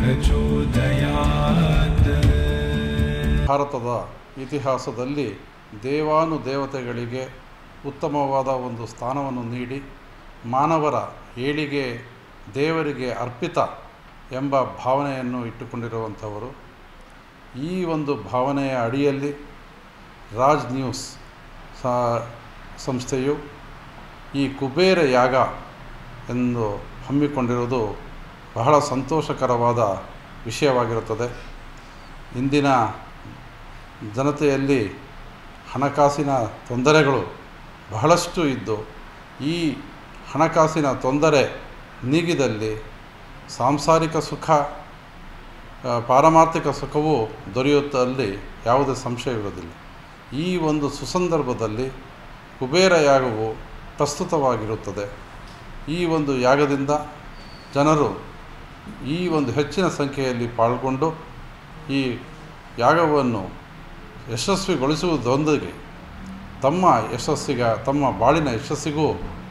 प्रचोदयात् ಭಾರತದ ಇತಿಹಾಸದಲ್ಲಿ ದೇವಾನುದೇವತೆಗಳಿಗೆ ಉತ್ತಮವಾದ ಒಂದು ಸ್ಥಾನವನ್ನು ನೀಡಿ ಮಾನವರ ಏಳಿಗೆ ದೇವರಿಗೆ ಅರ್ಪಿತ ಎಂಬ ಭಾವನೆಯನ್ನು ಇಟ್ಟುಕೊಂಡಿರುವಂಥವರು ಈ ಒಂದು ಭಾವನೆಯ ಅಡಿಯಲ್ಲಿ ರಾಜ್ ನ್ಯೂಸ್ ಸ- ಸಂಸ್ಥೆಯು ಈ ಕುಬೇರ ಯಾಗ ಎಂದು ಹಮ್ಮಿಕೊಂಡಿರುವುದು ಬಹಳ ಸಂತೋಷಕರವಾದ ವಿಷಯವಾಗಿರುತ್ತದೆ ಇಂದಿನ ಜನತೆಯಲ್ಲಿ ಹಣಕಾಸಿನ ತೊಂದರೆಗಳು ಬಹಳಷ್ಟು ಇದ್ದು ಈ ಹಣಕಾಸಿನ ತೊಂದರೆ ನೀಗಿದಲ್ಲಿ ಸಾಂಸಾರಿಕ ಸುಖ ಆ, ಪಾರಮಾರ್ಥಿಕ ಸುಖವೂ ದೊರೆಯುತ್ತಲ್ಲಿ ಯಾವುದೇ ಸಂಶಯವಿರುವುದಿಲ್ಲ ಈ ಒಂದು ಸುಸಂದರ್ಭದಲ್ಲಿ ಕುಬೇರ ಯಾಗವು ಪ್ರಸ್ತುತವಾಗಿರುತ್ತದೆ ಈ ಒಂದು ಯಾಗದಿಂದ ಜನರು ಈ ಒಂದು ಹೆಚ್ಚಿನ ಸಂಖ್ಯೆಯಲ್ಲಿ ಪಾಲ್ಗೊಂಡು ಈ ಯಾಗವನ್ನು ಯಶಸ್ವಿಗೊಳಿಸುವುದರೊಂದಿಗೆ ತಮ್ಮ ಯಶಸ್ಸಿಗ ತಮ್ಮ ಬಾಳಿನ ಯಶಸ್ಸಿಗೂ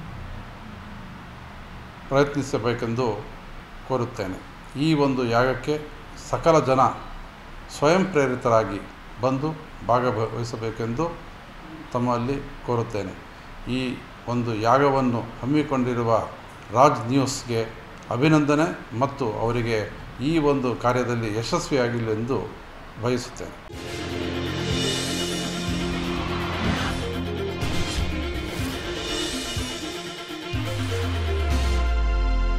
ಪ್ರಯತ್ನಿಸಬೇಕೆಂದು ಕೋರುತ್ತೇನೆ ಈ ಒಂದು ಯಾಗಕ್ಕೆ ಸಕಲ ಜನ ಸ್ವಯಂ ಪ್ರೇರಿತರಾಗಿ ಬಂದು ಭಾಗವಹಿಸಬೇಕೆಂದು ತಮ್ಮಲ್ಲಿ ಕೋರುತ್ತೇನೆ ಈ ಒಂದು ಯಾಗವನ್ನು ಹಮ್ಮಿಕೊಂಡಿರುವ ರಾಜ್ ನ್ಯೂಸ್ಗೆ ಅಭಿನಂದನೆ ಮತ್ತು ಅವರಿಗೆ ಈ ಒಂದು ಕಾರ್ಯದಲ್ಲಿ ಯಶಸ್ವಿಯಾಗಿಲ್ಲ ಎಂದು ಬಯಸುತ್ತೇನೆ